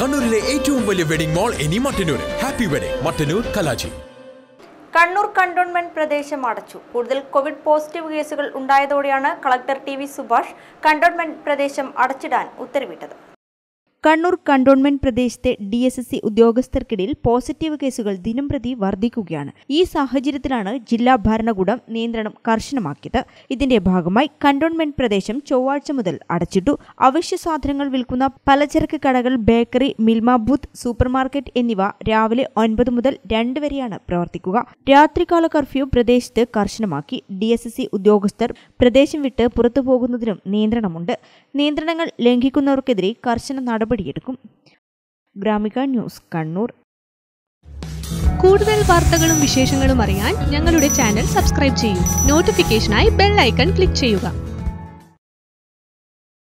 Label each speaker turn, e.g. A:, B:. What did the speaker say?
A: കണ്ണൂരിലെ ഏറ്റവും വലിയ വെഡിംഗ് മാൾ ഇനി മട്ടന്നൂർ ഹാപ്പി വെഡിംഗ് മട്ടന്നൂർ കലാജി
B: കണ്ണൂർ കണ്ടോൺമെന്റ് പ്രദേശം അടച്ചു കൂടുതൽ കോവിഡ് പോസിറ്റീവ് കേസുകൾ ഉണ്ടായതോടെയാണ് collector T V Subhash cantonment പ്രദേശം അടച്ചിടാൻ ഉത്തരവിട്ടത് കണ്ണൂർ കണ്ടോൺമെന്റ് പ്രദേശത്തെ ഡി എസ് എസ് സി ഉദ്യോഗസ്ഥർക്കിടയിൽ പോസിറ്റീവ് കേസുകൾ ദിനംപ്രതി വർദ്ധിക്കുകയാണ് ഈ സാഹചര്യത്തിലാണ് ജില്ലാ ഭരണകൂടം നിയന്ത്രണം കർശനമാക്കിയത് ഇതിന്റെ ഭാഗമായി കണ്ടോൺമെന്റ് പ്രദേശം ചൊവ്വാഴ്ച മുതൽ അടച്ചിട്ടു അവശ്യ സാധനങ്ങൾ വിൽക്കുന്ന പലചരക്ക് കടകൾ ബേക്കറി മിൽമ ബൂത്ത് സൂപ്പർമാർക്കറ്റ് എന്നിവ രാവിലെ ഒൻപത് മുതൽ രണ്ട് വരെയാണ് പ്രവർത്തിക്കുക രാത്രികാല കർഫ്യൂ പ്രദേശത്ത് കർശനമാക്കി ഡി എസ് എസ് സി ഉദ്യോഗസ്ഥർ പ്രദേശം വിട്ട് പുറത്തു പോകുന്നതിനും നിയന്ത്രണമുണ്ട് നിയന്ത്രണങ്ങൾ ലംഘിക്കുന്നവർക്കെതിരെ കർശന നടപടിയെടുക്കും ഗ്രാമിക ന്യൂസ് കണ്ണൂർ
C: കൂടുതൽ വാർത്തകളും വിശേഷങ്ങളും അറിയാൻ ഞങ്ങളുടെ ചാനൽ സബ്സ്ക്രൈബ് ചെയ്യൂ നോട്ടിഫിക്കേഷനായി ബെൽ ഐക്കൺ ക്ലിക്ക് ചെയ്യുക